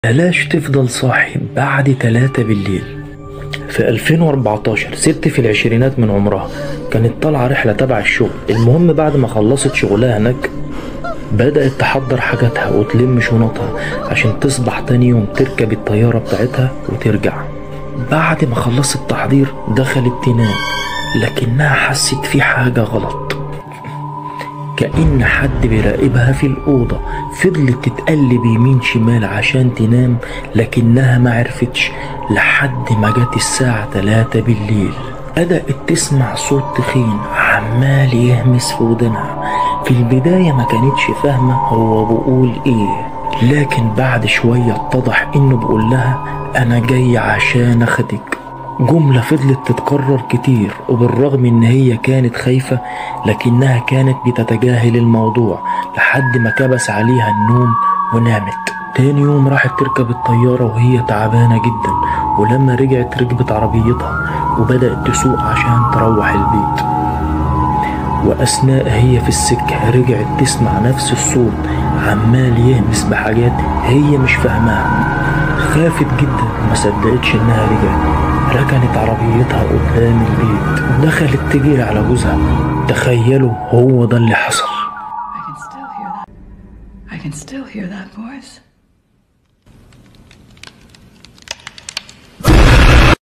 بلاش تفضل صاحي بعد تلاتة بالليل في 2014 ست في العشرينات من عمرها كانت طالعة رحلة تبع الشغل المهم بعد ما خلصت شغلها هناك بدأت تحضر حاجاتها وتلم شنطها عشان تصبح تاني يوم تركب الطيارة بتاعتها وترجع بعد ما خلصت التحضير دخلت تنام لكنها حست في حاجة غلط كأن حد بيراقبها في الأوضة فضلت تتقلب يمين شمال عشان تنام لكنها ما عرفتش لحد ما جت الساعة تلاتة بالليل بدأت تسمع صوت تخين عمال يهمس في ودنها في البداية ما كانتش فاهمة هو بيقول ايه لكن بعد شوية اتضح انه بيقول لها انا جاي عشان اخدك جملة فضلت تتكرر كتير وبالرغم ان هي كانت خايفة لكنها كانت بتتجاهل الموضوع لحد ما كبس عليها النوم ونامت تاني يوم راحت تركب الطيارة وهي تعبانة جدا ولما رجعت ركبت عربيتها وبدأت تسوق عشان تروح البيت وأثناء هي في السكة رجعت تسمع نفس الصوت عمال يهمس بحاجات هي مش فاهماها خافت جدا وما صدقتش انها رجعت ركنت عربيتها قدام البيت ودخلت تجري على جوزها تخيلوا هو ده اللي حصل I can still hear that. I can still hear that voice.